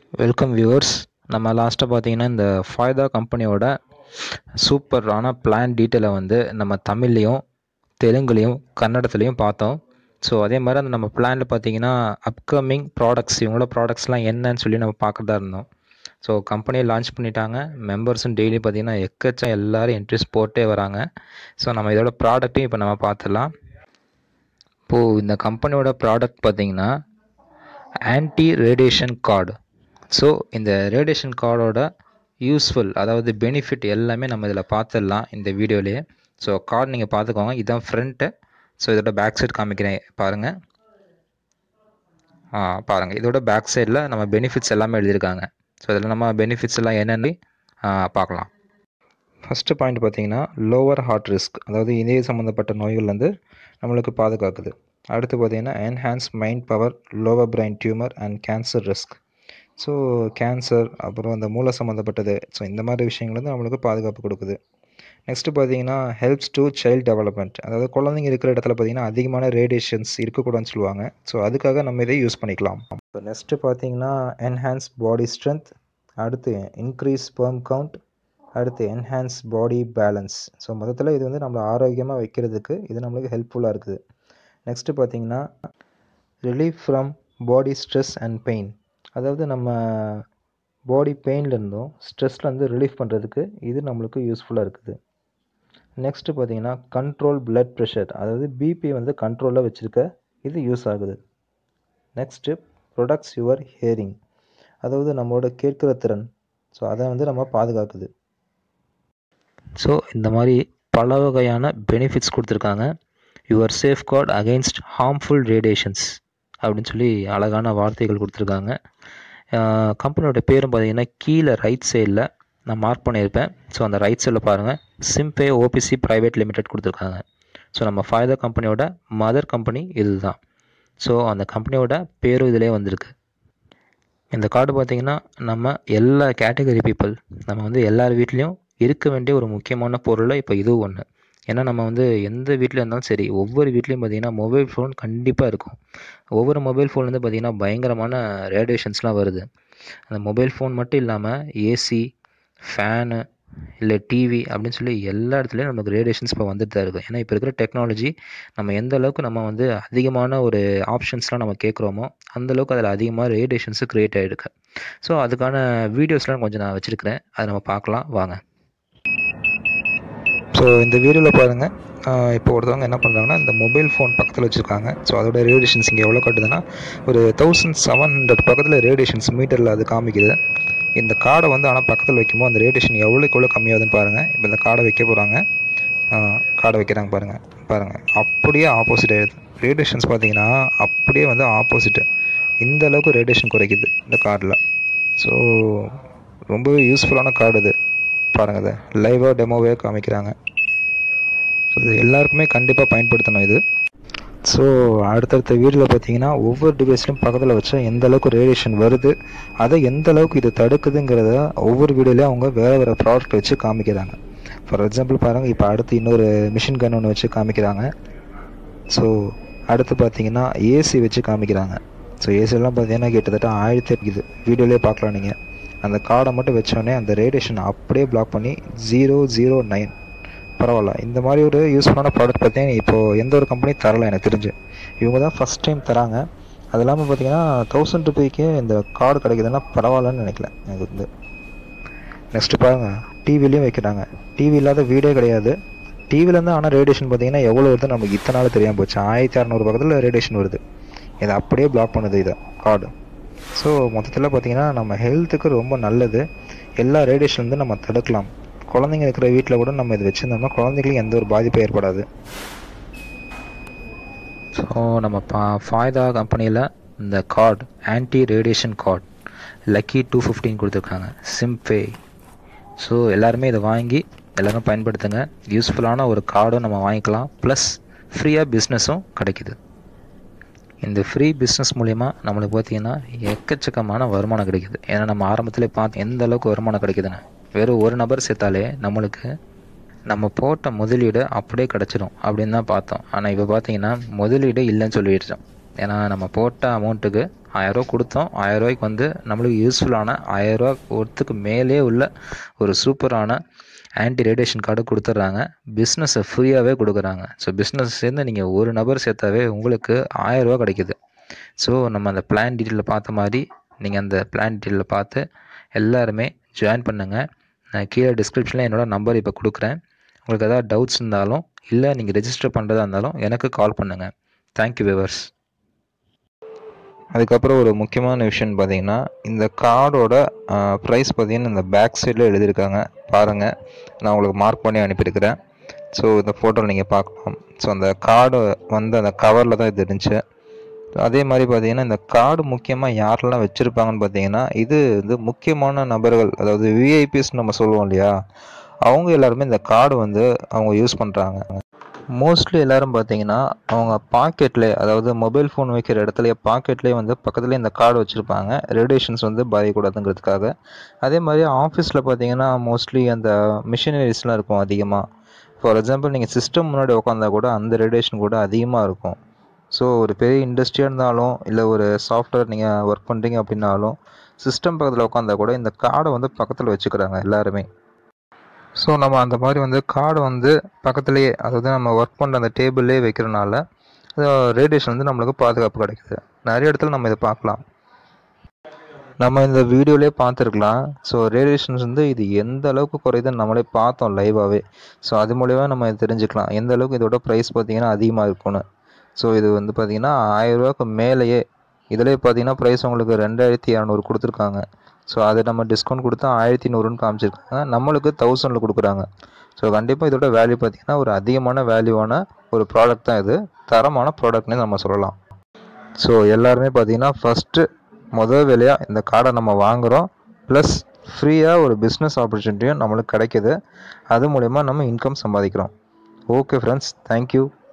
welcome viewers நம்ம லாஸ்ட்டாக பார்த்தீங்கன்னா இந்த ஃபாய்தா கம்பெனியோட சூப்பரான பிளான் டீட்டெயிலை வந்து நம்ம தமிழ்லேயும் தெலுங்குலேயும் கன்னடத்துலேயும் பார்த்தோம் ஸோ அதே மாதிரி அந்த நம்ம பிளானில் பார்த்தீங்கன்னா அப்கமிங் ப்ராடக்ட்ஸ் இவங்களோட ப்ராடக்ட்ஸ்லாம் என்னன்னு சொல்லி நம்ம பார்க்குறதா இருந்தோம் ஸோ கம்பெனியை லான்ச் பண்ணிட்டாங்க மெம்பர்ஸும் டெய்லி பார்த்தீங்கன்னா எக்கச்சம் எல்லோரும் இன்ட்ரெஸ்ட் போட்டே வராங்க ஸோ நம்ம இதோட ப்ராடக்ட்டையும் இப்போ நம்ம பார்த்துடலாம் இப்போது இந்த கம்பெனியோட ப்ராடக்ட் பார்த்தீங்கன்னா ஆன்டி ரேடியேஷன் கார்டு ஸோ இந்த ரேடியேஷன் கார்டோட யூஸ்ஃபுல் அதாவது பெனிஃபிட் எல்லாமே நம்ம இதில் பார்த்துடலாம் இந்த வீடியோலேயே ஸோ கார்டு நீங்கள் பார்த்துக்கோங்க இதுதான் ஃப்ரண்ட்டு ஸோ இதோட பேக் சைடு காமிக்கிறேன் பாருங்கள் ஆ பாருங்கள் இதோட பேக் சைடில் நம்ம பெனிஃபிட்ஸ் எல்லாமே எழுதியிருக்காங்க ஸோ இதில் நம்ம பெனிஃபிட்ஸ் எல்லாம் என்னென்னு பார்க்கலாம் ஃபஸ்ட்டு பாயிண்ட் பார்த்தீங்கன்னா லோவர் ஹார்ட் ரிஸ்க் அதாவது இதய சம்மந்தப்பட்ட நோய்கள்லேருந்து நம்மளுக்கு பாதுகாக்குது அடுத்து பார்த்தீங்கன்னா enhance mind power lower brain tumour and cancer risk so cancer அப்புறம் அந்த மூளை சம்மந்தப்பட்டது ஸோ இந்த மாதிரி விஷயங்கள் வந்து நம்மளுக்கு பாதுகாப்பு கொடுக்குது நெக்ஸ்ட்டு பார்த்தீங்கன்னா ஹெல்ப்ஸ் டு சைல்ட் டெவலப்மெண்ட் அதாவது குழந்தைங்க இருக்கிற இடத்துல பார்த்தீங்கன்னா அதிகமான ரேடியேஷன்ஸ் இருக்கக்கூடாதுன்னு சொல்லுவாங்க ஸோ அதுக்காக நம்ம இதை யூஸ் பண்ணிக்கலாம் இப்போ நெக்ஸ்ட்டு பார்த்தீங்கன்னா என்ஹான்ஸ் பாடி ஸ்ட்ரென்த் அடுத்து இன்க்ரீஸ் ஸ்பெர்ம் கவுண்ட் அடுத்து என்ஹான்ஸ் பாடி பேலன்ஸ் ஸோ மொத்தத்தில் இது வந்து நம்மளை ஆரோக்கியமாக வைக்கிறதுக்கு இது நம்மளுக்கு ஹெல்ப்ஃபுல்லாக இருக்குது நெக்ஸ்ட்டு பார்த்தீங்கன்னா relief from body stress and pain அதாவது நம்ம பாடி பெயின்லேருந்தும் ஸ்ட்ரெஸ்லேருந்து ரிலீஃப் பண்ணுறதுக்கு இது நம்மளுக்கு யூஸ்ஃபுல்லாக இருக்குது நெக்ஸ்ட்டு பார்த்தீங்கன்னா கண்ட்ரோல் பிளட் ப்ரெஷர் அதாவது பிபி வந்து கண்ட்ரோலில் வச்சுருக்க இது யூஸ் ஆகுது நெக்ஸ்ட்டு ப்ரொடக்ட்ஸ் யுவர் ஹியரிங் அதாவது நம்மளோட கேட்குற திறன் ஸோ அதை வந்து நம்ம பாதுகாக்குது ஸோ இந்த மாதிரி பல வகையான பெனிஃபிட்ஸ் கொடுத்துருக்காங்க your safe card against harmful radiations அப்படின்னு சொல்லி அழகான வார்த்தைகள் கொடுத்துருக்காங்க கம்பெனியோட பேரும் பார்த்தீங்கன்னா கீழே ரைட் சைடில் நான் மார்க் பண்ணியிருப்பேன் ஸோ அந்த ரைட் சைடில் பாருங்கள் சிம்பே ஓபிசி ப்ரைவேட் லிமிடெட் கொடுத்துருக்காங்க ஸோ நம்ம ஃபைதா கம்பெனியோட மதர் கம்பெனி இது தான் ஸோ அந்த கம்பெனியோட பேரும் இதிலே வந்திருக்கு இந்த கார்டு பார்த்திங்கன்னா நம்ம எல்லா கேட்டகரி பீப்புள் நம்ம வந்து எல்லார் வீட்லேயும் இருக்க வேண்டிய ஒரு முக்கியமான பொருளில் இப்போ இதுவும் ஒன்று ஏன்னா நம்ம வந்து எந்த வீட்டில் இருந்தாலும் சரி ஒவ்வொரு வீட்லேயும் பார்த்திங்கன்னா மொபைல் ஃபோன் கண்டிப்பாக இருக்கும் ஒவ்வொரு மொபைல் ஃபோன்லேருந்து பார்த்திங்கன்னா பயங்கரமான ரேடியேஷன்ஸ்லாம் வருது அந்த மொபைல் ஃபோன் மட்டும் இல்லாமல் ஏசி ஃபேனு இல்லை டிவி அப்படின்னு சொல்லி எல்லா இடத்துலையும் நமக்கு ரேடியேஷன்ஸ் இப்போ வந்துட்டு தான் இருக்குது ஏன்னா இப்போ இருக்கிற டெக்னாலஜி நம்ம எந்த அளவுக்கு நம்ம வந்து அதிகமான ஒரு ஆப்ஷன்ஸ்லாம் நம்ம கேட்குறோமோ அந்தளவுக்கு அதில் அதிகமாக ரேடியேஷன்ஸு க்ரியேட் ஆகிருக்கு ஸோ அதுக்கான வீடியோஸ்லாம் கொஞ்சம் நான் வச்சுருக்கிறேன் அதை நம்ம பார்க்கலாம் வாங்க ஸோ இந்த வீடியோவில் பாருங்கள் இப்போ ஒருத்தவங்க என்ன பண்ணுறாங்கன்னா இந்த மொபைல் ஃபோன் பக்கத்தில் வச்சுருக்காங்க ஸோ அதோட ரேடியேஷன்ஸ் இங்கே எவ்வளோ காட்டுதுன்னா ஒரு தௌசண்ட் செவன் ஹண்ட்ரட் பக்கத்தில் ரேடியேஷன்ஸ் மீட்டரில் அது காமிக்குது இந்த கார்டை வந்து ஆனால் பக்கத்தில் வைக்கும்போது அந்த ரேடியேஷன் எவ்வளோக்கு எவ்வளோ கம்மியாகுதுன்னு பாருங்கள் இப்போ இந்த கார்டை வைக்க போகிறாங்க கார்டை வைக்கிறாங்க பாருங்கள் பாருங்கள் அப்படியே ஆப்போசிட் ஆகிடுது ரேடியேஷன்ஸ் பார்த்தீங்கன்னா அப்படியே வந்து ஆப்போசிட்டு இந்த அளவுக்கு ரேடியேஷன் குறைக்குது இந்த கார்டில் ஸோ ரொம்பவே யூஸ்ஃபுல்லான கார்டு இது பாருங்கள் இதை லைவாக டெமோவே காமிக்கிறாங்க ஸோ இது எல்லாருக்குமே கண்டிப்பாக பயன்படுத்தணும் இது ஸோ அடுத்தடுத்த வீடியோவில் பார்த்தீங்கன்னா ஒவ்வொரு டிவைஸ்லையும் பக்கத்தில் வச்சா எந்த அளவுக்கு ரேடியேஷன் வருது அதை எந்த அளவுக்கு இது தடுக்குதுங்கிறத ஒவ்வொரு வீடியோலையும் அவங்க வேறு வேறு ப்ராடக்ட் வச்சு காமிக்கிறாங்க ஃபார் எக்ஸாம்பிள் பாருங்கள் இப்போ அடுத்து இன்னொரு மிஷின் கன் ஒன்று வச்சு காமிக்கிறாங்க ஸோ அடுத்து பார்த்தீங்கன்னா ஏசி வச்சு காமிக்கிறாங்க ஸோ ஏசியெல்லாம் பார்த்தீங்கன்னா கிட்டத்தட்ட ஆயிரத்தி இருக்குது வீடியோலேயே பார்க்கலாம் நீங்கள் அந்த கார்டை மட்டும் வச்சோடனே அந்த ரேடியேஷன் அப்படியே பிளாக் பண்ணி ஜீரோ ஜீரோ நைன் பரவாயில்ல இந்த மாதிரி ஒரு யூஸ்ஃபுல்லான ப்ராடக்ட் பார்த்தீங்கன்னா இப்போது எந்த ஒரு கம்பெனி தரல எனக்கு தெரிஞ்சு இவங்க தான் ஃபஸ்ட் டைம் தராங்க அது இல்லாமல் பார்த்தீங்கன்னா தௌசண்ட் ருபீக்கே இந்த கார்டு கிடைக்குதுன்னா பரவாயில்லன்னு நினைக்கல எனக்கு வந்து நெக்ஸ்ட்டு பாருங்கள் டிவிலையும் வைக்கிறாங்க டிவி இல்லாத வீடே கிடையாது டிவிலேருந்து ஆனால் ரேடியேஷன் பார்த்தீங்கன்னா எவ்வளோ வருது நமக்கு இத்தனை நாள் தெரியாமல் போச்சு ஆயிரத்தி அறநூறு பக்கத்தில் ரேடியேஷன் வருது இதை அப்படியே பிளாக் பண்ணுது இதை கார்டு ஸோ மொத்தத்தில் பார்த்தீங்கன்னா நம்ம ஹெல்த்துக்கு ரொம்ப நல்லது எல்லா ரேடியேஷன்லேருந்து நம்ம தடுக்கலாம் குழந்தைங்க இருக்கிற வீட்டில் கூட நம்ம இது வச்சுருந்தோம்னா குழந்தைங்களுக்கு எந்த ஒரு பாதிப்பும் ஏற்படாது ஸோ நம்ம பா ஃபாய்தா கம்பெனியில் இந்த card anti radiation card lucky two fifteen கொடுத்துருக்காங்க சிம்பே ஸோ எல்லாருமே இதை வாங்கி எல்லோரும் பயன்படுத்துங்க யூஸ்ஃபுல்லான ஒரு கார்டும் நம்ம வாங்கிக்கலாம் ப்ளஸ் ஃப்ரீயாக பிஸ்னஸும் கிடைக்குது இந்த ஃப்ரீ பிஸ்னஸ் மூலிமா நம்மளுக்கு பார்த்தீங்கன்னா எக்கச்சக்கமான வருமானம் கிடைக்குது ஏன்னா நம்ம ஆரம்பத்தில் பார்த்து எந்த அளவுக்கு வருமானம் கிடைக்குதுன்னு வெறும் ஒரு நபர் சேர்த்தாலே நம்மளுக்கு நம்ம போட்ட முதலீடு அப்படியே கிடச்சிடும் அப்படின்னு தான் பார்த்தோம் ஆனால் இப்போ பார்த்தீங்கன்னா முதலீடு இல்லைன்னு சொல்லிடுச்சோம் ஏன்னா நம்ம போட்ட அமௌண்ட்டுக்கு ஆயிரரூவா கொடுத்தோம் ஆயிரரூவாய்க்கு வந்து நம்மளுக்கு யூஸ்ஃபுல்லான ஆயிரரூவா ஒருத்துக்கு மேலே உள்ள ஒரு சூப்பரான ஆன்டி ரேடியேஷன் கார்டு கொடுத்துட்றாங்க பிஸ்னஸை ஃப்ரீயாகவே கொடுக்குறாங்க ஸோ பிஸ்னஸ் சேர்ந்து நீங்கள் ஒரு நபர் சேர்த்தாவே உங்களுக்கு ஆயிரரூவா கிடைக்குது ஸோ நம்ம அந்த பிளான் டீட்டெயிலில் பார்த்த மாதிரி நீங்கள் அந்த பிளான் டீட்டெயிலில் பார்த்து எல்லாருமே ஜாயின் பண்ணுங்கள் நான் கீழே டிஸ்கிரிப்ஷனில் என்னோடய நம்பர் இப்போ கொடுக்குறேன் உங்களுக்கு எதாவது டவுட்ஸ் இருந்தாலும் இல்லை நீங்கள் ரெஜிஸ்டர் பண்ணுறதா இருந்தாலும் எனக்கு கால் பண்ணுங்கள் தேங்க்யூ விவர்ஸ் அதுக்கப்புறம் ஒரு முக்கியமான விஷயம் பார்த்தீங்கன்னா இந்த கார்டோட ப்ரைஸ் பார்த்தீங்கன்னா இந்த பேக் சைடில் எழுதியிருக்காங்க பாருங்கள் நான் உங்களுக்கு மார்க் பண்ணி அனுப்பியிருக்கிறேன் ஸோ இந்த ஃபோட்டோவில் நீங்கள் பார்க்கலாம் ஸோ அந்த கார்டு வந்து அந்த கவரில் தான் இது இருந்துச்சு அதே மாதிரி பார்த்தீங்கன்னா இந்த கார்டு முக்கியமாக யாரெல்லாம் வச்சுருப்பாங்கன்னு பார்த்தீங்கன்னா இது வந்து முக்கியமான நபர்கள் அதாவது விஐபிஸ் நம்ம சொல்லுவோம் இல்லையா அவங்க எல்லாருமே இந்த கார்டு வந்து அவங்க யூஸ் பண்ணுறாங்க மோஸ்ட்லி எல்லாரும் பார்த்தீங்கன்னா அவங்க பாக்கெட்லேயே அதாவது மொபைல் ஃபோன் வைக்கிற இடத்துலயே பாக்கெட்லேயே வந்து பக்கத்துலேயே இந்த கார்டு வச்சுருப்பாங்க ரேடியேஷன்ஸ் வந்து பாதிக்கக்கூடாதுங்கிறதுக்காக அதே மாதிரி ஆஃபீஸில் பார்த்தீங்கன்னா மோஸ்ட்லி அந்த மிஷினரிஸ்லாம் இருக்கும் அதிகமாக ஃபார் எக்ஸாம்பிள் நீங்கள் சிஸ்டம் முன்னாடி உட்காந்தா கூட அந்த ரேடியேஷன் கூட அதிகமாக இருக்கும் ஸோ ஒரு பெரிய இண்டஸ்ட்ரியாக இருந்தாலும் இல்லை ஒரு சாஃப்ட்வேர் நீங்கள் ஒர்க் பண்ணுறீங்க அப்படின்னாலும் சிஸ்டம் பக்கத்தில் உட்காந்தா கூட இந்த கார்டை வந்து பக்கத்தில் வச்சுக்கிறாங்க எல்லாருமே ஸோ நம்ம அந்த மாதிரி வந்து கார்டு வந்து பக்கத்துலேயே அதாவது நம்ம ஒர்க் பண்ணுற அந்த டேபிள்லேயே வைக்கிறனால ரேடியேஷன் வந்து நம்மளுக்கு பாதுகாப்பு கிடைக்குது நிறைய இடத்துல நம்ம இதை பார்க்கலாம் நம்ம இந்த வீடியோலேயே பார்த்துருக்கலாம் ஸோ ரேடியேஷன்ஸ் வந்து இது எந்த அளவுக்கு குறையுதுன்னு நம்மளே பார்த்தோம் லைவாகவே ஸோ அது மூலயமா நம்ம தெரிஞ்சுக்கலாம் எந்த அளவுக்கு இதோட ப்ரைஸ் பார்த்தீங்கன்னா அதிகமாக இருக்கும்னு ஸோ இது வந்து பார்த்தீங்கன்னா ஆயிரரூவாக்கு மேலேயே இதிலே பார்த்தீங்கன்னா ப்ரைஸ் உங்களுக்கு ரெண்டாயிரத்தி இரநூறு கொடுத்துருக்காங்க ஸோ அதை நம்ம டிஸ்கவுண்ட் கொடுத்தா ஆயிரத்தி நூறுன்னு காமிச்சிருக்காங்க நம்மளுக்கு தௌசண்டில் கொடுக்குறாங்க ஸோ கண்டிப்பாக இதோட வேல்யூ பார்த்திங்கன்னா ஒரு அதிகமான வேல்யூவான ஒரு ப்ராடக்ட் தான் இது தரமான ப்ராடக்ட்னே நம்ம சொல்லலாம் ஸோ எல்லாருமே பார்த்தீங்கன்னா ஃபஸ்ட்டு முதல் வேலையாக இந்த கார்டை நம்ம வாங்குகிறோம் ப்ளஸ் ஃப்ரீயாக ஒரு பிஸ்னஸ் ஆப்பர்ச்சுனிட்டியும் நம்மளுக்கு கிடைக்கிது அது மூலயமா நம்ம இன்கம் சம்பாதிக்கிறோம் ஓகே ஃப்ரெண்ட்ஸ் தேங்க்யூ